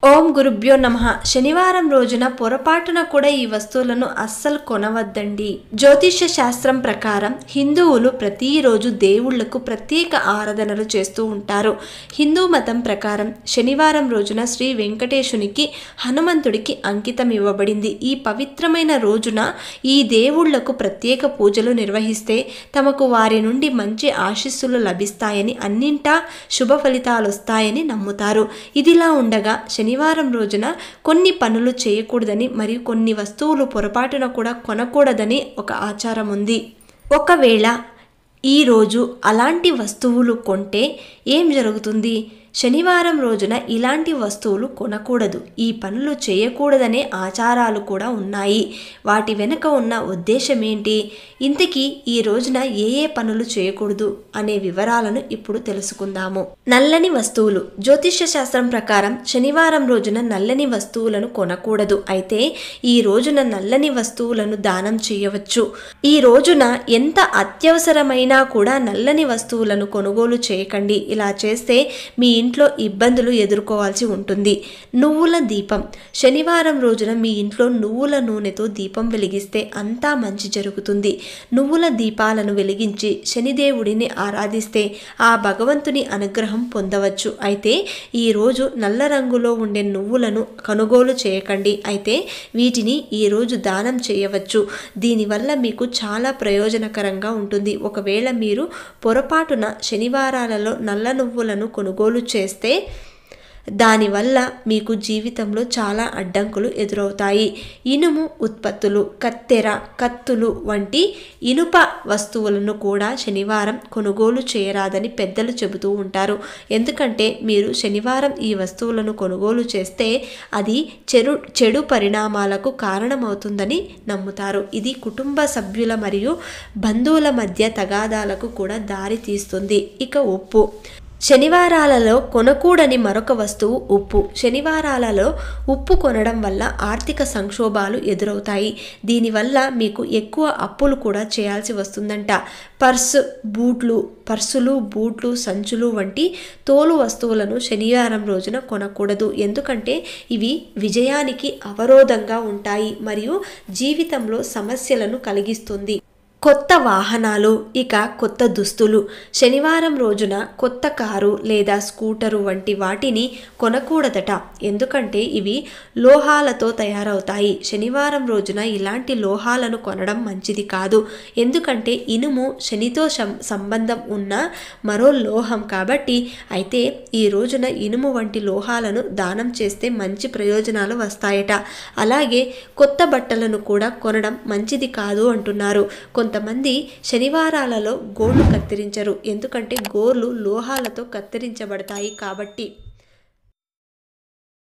ఓం గురుభ్యో నమ శనివారం రోజున పొరపాటున కూడా ఈ వస్తువులను అస్సలు కొనవద్దండి జ్యోతిష్య శాస్త్రం ప్రకారం హిందువులు ప్రతిరోజు దేవుళ్లకు ప్రత్యేక ఆరాధనలు చేస్తూ ఉంటారు హిందూ మతం ప్రకారం శనివారం రోజున శ్రీ వెంకటేశునికి హనుమంతుడికి అంకితం ఇవ్వబడింది ఈ పవిత్రమైన రోజున ఈ దేవుళ్లకు ప్రత్యేక పూజలు నిర్వహిస్తే తమకు వారి నుండి మంచి ఆశీస్సులు లభిస్తాయని అన్నింటా శుభ ఫలితాలు వస్తాయని నమ్ముతారు ఇదిలా ఉండగా శనివారం రోజున కొన్ని పనులు చేయకూడదని మరియు కొన్ని వస్తువులు పొరపాటున కూడా కొనకూడదని ఒక ఆచారం ఉంది ఒకవేళ ఈరోజు అలాంటి వస్తువులు కొంటే ఏం జరుగుతుంది శనివారం రోజున ఇలాంటి వస్తువులు కొనకూడదు ఈ పనులు చేయకూడదనే ఆచారాలు కూడా ఉన్నాయి వాటి వెనుక ఉన్న ఉద్దేశం ఏంటి ఇంతకీ ఈ రోజున ఏ ఏ పనులు చేయకూడదు అనే వివరాలను ఇప్పుడు తెలుసుకుందాము నల్లని వస్తువులు జ్యోతిష్య శాస్త్రం ప్రకారం శనివారం రోజున నల్లని వస్తువులను కొనకూడదు అయితే ఈ రోజున నల్లని వస్తువులను దానం చేయవచ్చు ఈ రోజున ఎంత అత్యవసరమైనా కూడా నల్లని వస్తువులను కొనుగోలు చేయకండి ఇలా చేస్తే మీ ఇంట్లో ఇబ్బందులు ఎదుర్కోవాల్సి ఉంటుంది నువ్వుల దీపం శనివారం రోజున మీ ఇంట్లో నువ్వుల నూనెతో దీపం వెలిగిస్తే అంతా మంచి జరుగుతుంది నువ్వుల దీపాలను వెలిగించి శనిదేవుడిని ఆరాధిస్తే ఆ భగవంతుని అనుగ్రహం పొందవచ్చు అయితే ఈరోజు నల్ల రంగులో ఉండే నువ్వులను కొనుగోలు చేయకండి అయితే వీటిని ఈరోజు దానం చేయవచ్చు దీనివల్ల మీకు చాలా ప్రయోజనకరంగా ఉంటుంది ఒకవేళ మీరు పొరపాటున శనివారాలలో నల్ల నువ్వులను కొనుగోలు చేస్తే దానివల్ల మీకు జీవితంలో చాలా అడ్డంకులు ఎదురవుతాయి ఇనుము ఉత్పత్తులు కత్తెర కత్తులు వంటి ఇనుప వస్తువులను కూడా శనివారం కొనుగోలు చేయరాదని పెద్దలు చెబుతూ ఉంటారు ఎందుకంటే మీరు శనివారం ఈ వస్తువులను కొనుగోలు చేస్తే అది చెడు చెడు పరిణామాలకు కారణమవుతుందని నమ్ముతారు ఇది కుటుంబ సభ్యుల మరియు బంధువుల మధ్య తగాదాలకు కూడా దారి తీస్తుంది ఇక ఉప్పు శనివారాలలో కొనకూడని మరొక వస్తువు ఉప్పు శనివారాలలో ఉప్పు కొనడం వల్ల ఆర్థిక సంక్షోభాలు ఎదురవుతాయి దీనివల్ల మీకు ఎక్కువ అప్పులు కూడా చేయాల్సి వస్తుందంట పర్సు బూట్లు పర్సులు బూట్లు సంచులు వంటి తోలు వస్తువులను శనివారం రోజున కొనకూడదు ఎందుకంటే ఇవి విజయానికి అవరోధంగా ఉంటాయి మరియు జీవితంలో సమస్యలను కలిగిస్తుంది కొత్త వాహనాలు ఇక కొత్త దుస్తులు శనివారం రోజున కొత్త కారు లేదా స్కూటరు వంటి వాటిని కొనకూడదట ఎందుకంటే ఇవి లోహాలతో తయారవుతాయి శనివారం రోజున ఇలాంటి లోహాలను కొనడం మంచిది కాదు ఎందుకంటే ఇనుము శనితో సంబంధం ఉన్న మరో లోహం కాబట్టి అయితే ఈ రోజున ఇనుము వంటి లోహాలను దానం చేస్తే మంచి ప్రయోజనాలు వస్తాయట అలాగే కొత్త బట్టలను కూడా కొనడం మంచిది కాదు అంటున్నారు కొంతమంది శనివారాలలో గోర్లు కత్తిరించరు ఎందుకంటే గోర్లు లోహాలతో కత్తిరించబడతాయి కాబట్టి